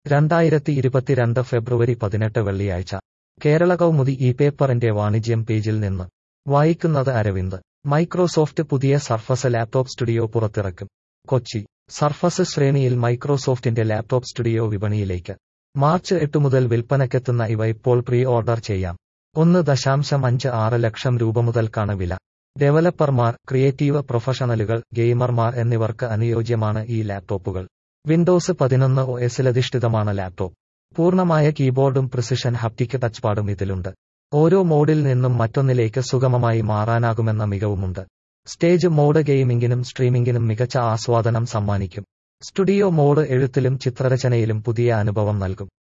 രണ്ടായിരത്തി ഇരുപത്തിരണ്ട് ഫെബ്രുവരി പതിനെട്ട് വെള്ളിയാഴ്ച കേരള കൗമുദി ഈ പേപ്പറിന്റെ വാണിജ്യം പേജിൽ നിന്ന് വായിക്കുന്നത് അരവിന്ദ് മൈക്രോസോഫ്റ്റ് പുതിയ സർഫസ് ലാപ്ടോപ്പ് സ്റ്റുഡിയോ പുറത്തിറക്കും കൊച്ചി സർഫസ് ശ്രേണിയിൽ മൈക്രോസോഫ്റ്റിന്റെ ലാപ്ടോപ്പ് സ്റ്റുഡിയോ വിപണിയിലേക്ക് മാർച്ച് എട്ട് മുതൽ വിൽപ്പനയ്ക്കെത്തുന്ന ഇവ ഇപ്പോൾ പ്രീ ഓർഡർ ചെയ്യാം ഒന്ന് ദശാംശം അഞ്ച് ആറ് ലക്ഷം രൂപ മുതൽക്കാണ് വില ഡെവലപ്പർമാർ ക്രിയേറ്റീവ് പ്രൊഫഷണലുകൾ ഗെയിമർമാർ എന്നിവർക്ക് അനുയോജ്യമാണ് ഈ ലാപ്ടോപ്പുകൾ വിൻഡോസ് പതിനൊന്ന് ഒ എസിലധിഷ്ഠിതമാണ് ലാപ്ടോപ്പ് പൂർണ്ണമായ കീബോർഡും പ്രിസിഷൻ ഹപ്റ്റിക് ടച്ച്പാഡും ഇതിലുണ്ട് ഓരോ മോഡിൽ നിന്നും മറ്റൊന്നിലേക്ക് സുഗമമായി മാറാനാകുമെന്ന മികവുമുണ്ട് സ്റ്റേജ് മോഡ് ഗെയിമിംഗിനും സ്ട്രീമിംഗിനും മികച്ച ആസ്വാദനം സമ്മാനിക്കും സ്റ്റുഡിയോ മോഡ് എഴുത്തിലും ചിത്രരചനയിലും പുതിയ അനുഭവം നൽകും